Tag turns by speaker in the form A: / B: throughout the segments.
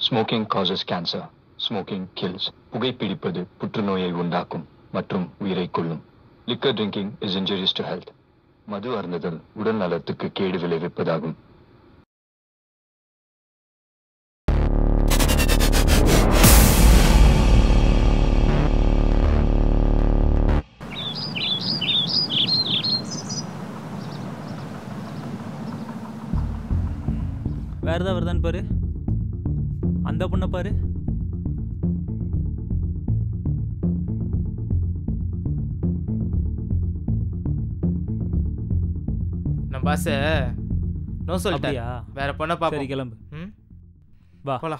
A: Smoking causes cancer smoking kills புகைப்பிடிப்பது புற்றுநோயை உண்டாக்கும் மற்றும் உயிரை கொல்லும் liquor drinking is injurious to health மது அருந்துதல் உடல் நலத்துக்கு கேடு விளைவிப்பதாகும்
B: வேற ஏதாவது வருதான்னு பாரு அந்த பொண்ணை பாரு
C: நம்ம பாஸ் நோ சொல்லிட்டாரு
B: அப்படியா
C: வேற பொண்ணை
B: சரி
C: பாப்போம்
B: கிளம்பு
C: ம்
B: வா
C: போலாம்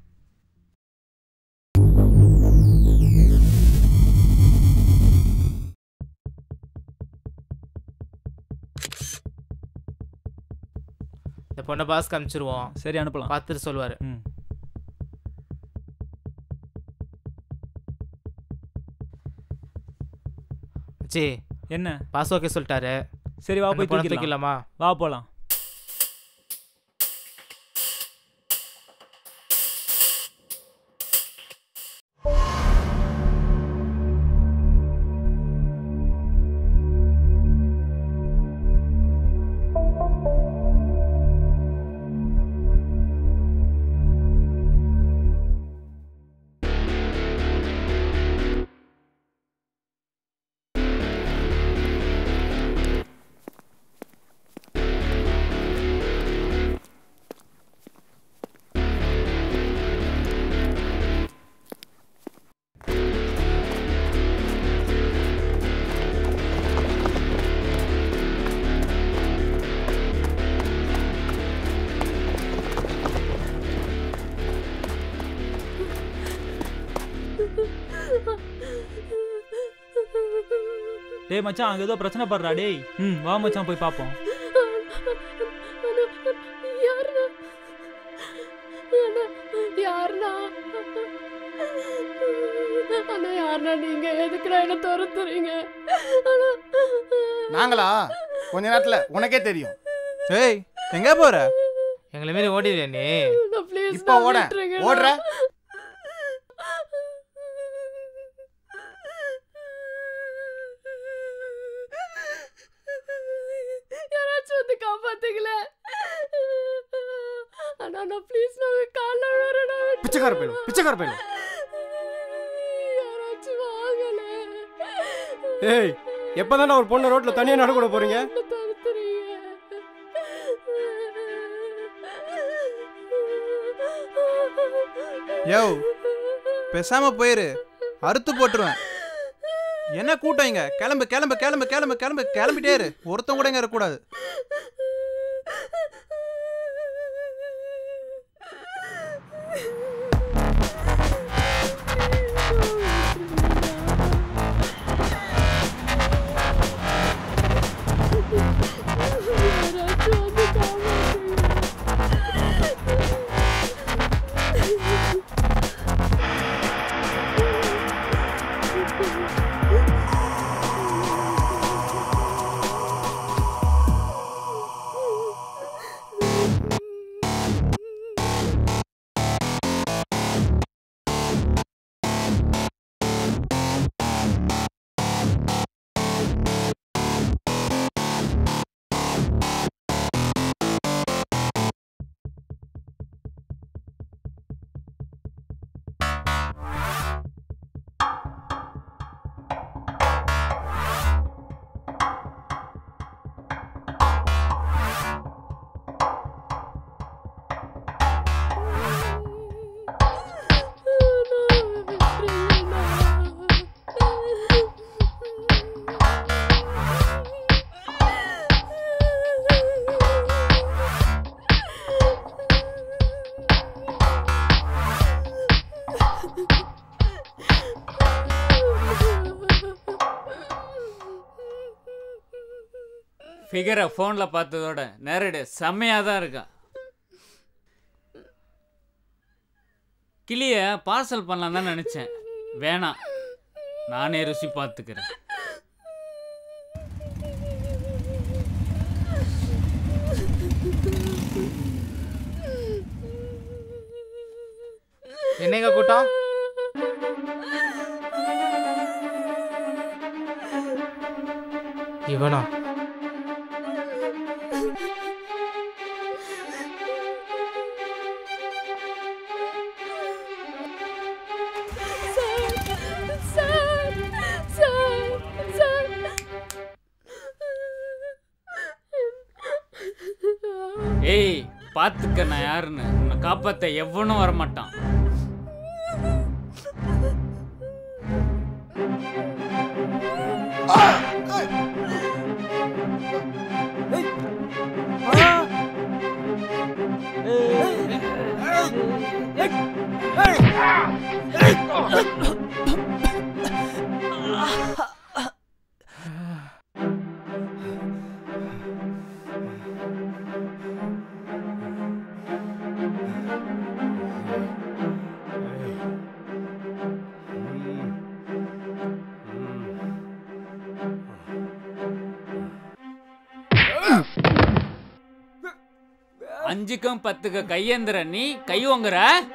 C: இந்த பொண்ணை பாஸ் காமிச்சிருவோம்
B: சரி அனுப்பலாம்
C: பார்த்துட்டு சொல்லுவாரு
B: ம்
C: ஜி
B: என்ன
C: பாஸ் ஓகே சொல்லிட்டாரு
B: சரி வா
C: அந்த
B: போய்
C: பொண்ணை
B: தூக்கிடலாம்
C: தூக்கிடலாமா
B: வா போலாம் டேய் மச்சான் அங்க ஏதோ பிரச்சனை படுறா டேய் ம் வா மச்சான் போய் பாப்போம்
D: யாருண்ணா அண்ணா, யாருண்ணா அண்ணா யாருண்ணா நீங்க எதுக்குடா என்ன துரத்துறீங்க அண்ணா,
E: நாங்களா கொஞ்ச நேரத்துல உனக்கே தெரியும்
F: ஏய் எங்க போற
C: எங்களை மாரி ஓடிடுறியா நீ
D: அண்ணா, please
E: இப்ப
D: நான்
E: ஓட
D: விட்டுருங்கண்ணா.
E: ஓடுற
D: யாராச்சும் வந்து காப்பாத்துங்களே அண்ணா நான் ப்ளீஸ் நான் கால்ல விழுறேன்
E: பிச்சைக்கார போயிடும் பிச்சைக்கார போயிடும்
D: யாராச்சும் வாங்கல
G: ஏய் எப்பதானே ஒரு பொண்ணு ரோட்ல தனியா நட கூட போறீங்க
D: என்ன துரத்துறீங்க
F: யோ பேசாம போயிரு அறுத்து போட்டுருவேன் என்ன கூட்டம் இங்க கிளம்பு கிளம்பு கிளம்பு கிளம்பு கிளம்பு கிளம்பிட்டே இரு ஒருத்தன் கூட இங்க இருக்கக்கூடாது
D: யாராச்சும் வந்து காப்பாத்துங்க
H: ஃபிகரை ஃபோனில் பார்த்ததோட நேரடி செம்மையாக தான் இருக்கா கிளியை பார்சல் பண்ணலாம் தான் நினச்சேன் வேணாம் நானே ருசி பார்த்துக்கிறேன்
C: என்னங்க கூட்டம் இவனா
D: சார் சார் சார்
H: ஏய் பார்த்துக்க நான் யாருன்னு உன்னை காப்பாத்த எவனும் வரமாட்டான் அஞ்சுக்கும் பத்துக்கு கையேந்திர நீ கை வாங்குற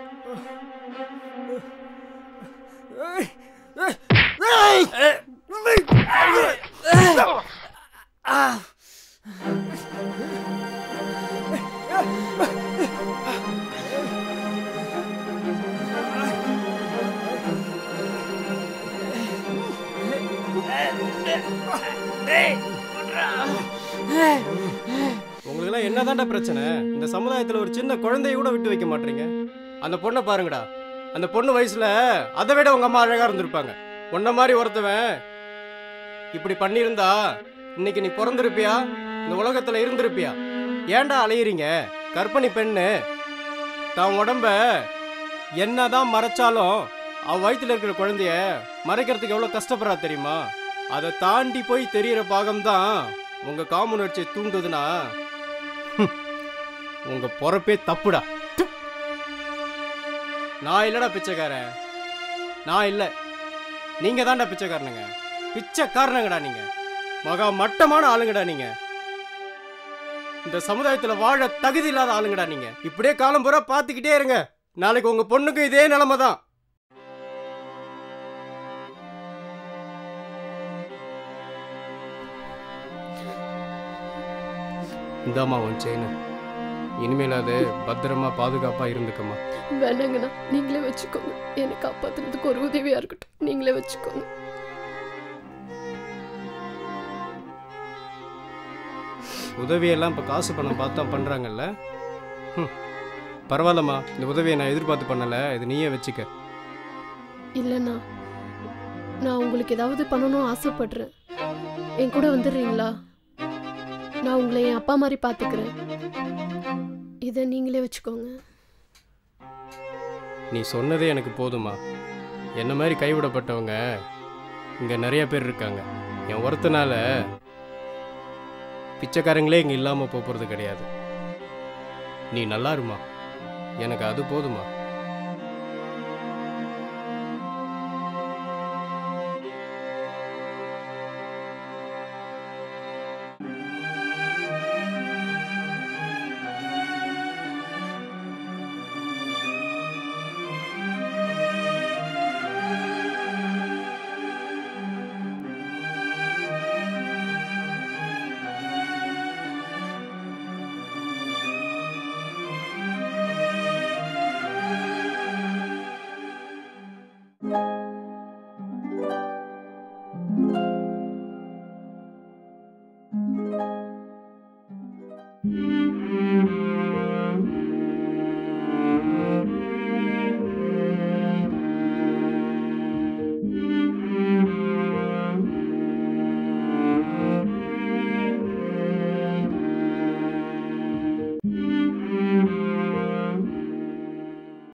G: உங்களுக்குலாம் என்னதான்டா பிரச்சனை இந்த சமுதாயத்தில் ஒரு சின்ன குழந்தைய கூட விட்டு வைக்க மாட்டீங்க அந்த பொண்ணை பாருங்கடா அந்த பொண்ணு வயசுல அதை விட உங்க அம்மா அழகா இருந்திருப்பாங்க உன்ன மாதிரி ஒருத்தவன் இப்படி பண்ணியிருந்தா இன்னைக்கு நீ பிறந்திருப்பியா இந்த உலகத்துல இருந்திருப்பியா ஏன்டா அலையுறீங்க கற்பனை பெண்ணு தான் உடம்ப என்னதான் மறைச்சாலும் அவ வயித்துல இருக்கிற குழந்தைய மறைக்கிறதுக்கு எவ்வளவு கஷ்டப்படுறா தெரியுமா அதை தாண்டி போய் தெரியற பாகம்தான் உங்க காமுணர்ச்சியை தூண்டுதுன்னா ஹம், உங்க பொறப்பே தப்புடா து. நான் இல்லடா பிச்சைக்காரன் நான் இல்ல நீங்க தான்டா பிச்சைக்காரனுங்க பிச்சைக்காரனுங்கடா நீங்க மகா மட்டமான ஆளுங்கடா நீங்க இந்த சமுதாயத்துல வாழ தகுதி இல்லாத ஆளுங்கடா நீங்க இப்படியே காலம் பூரா பார்த்துக்கிட்டே இருங்க நாளைக்கு உங்க பொண்ணுக்கும் இதே நிலைமை தான் இந்தாம்மா உன் செயின் இனிமேல் அது பத்திரமா பாதுகாப்பா இருந்துக்கம்மா
D: வேணாங்கண்ணா நீங்களே வச்சுக்கோங்க என்னை காப்பாத்துறதுக்கு ஒரு உதவியா இருக்கட்டும் நீங்களே வச்சுக்கோங்க
G: உதவியெல்லாம் இப்போ காசு பணம் பார்த்து தான் பண்ணுறாங்கல்ல ம் பரவாயில்லம்மா இந்த உதவியை நான் எதிர்பார்த்து பண்ணலை இது நீயே வச்சுக்க
D: இல்லைண்ணா நான் உங்களுக்கு ஏதாவது பண்ணணும் ஆசைப்படுறேன் என் கூட வந்துடுறீங்களா நான் உங்களை என் அப்பா மாதிரி பார்த்துக்கிறேன் இதை நீங்களே வச்சுக்கோங்க
G: நீ சொன்னதே எனக்கு போதுமா என்ன மாதிரி கைவிடப்பட்டவங்க இங்கே நிறைய பேர் இருக்காங்க என் ஒருத்தனால பிச்சைக்காரங்களே இங்கே இல்லாமல் போகிறது கிடையாது நீ நல்லா இருமா எனக்கு அது போதுமா
D: ஆ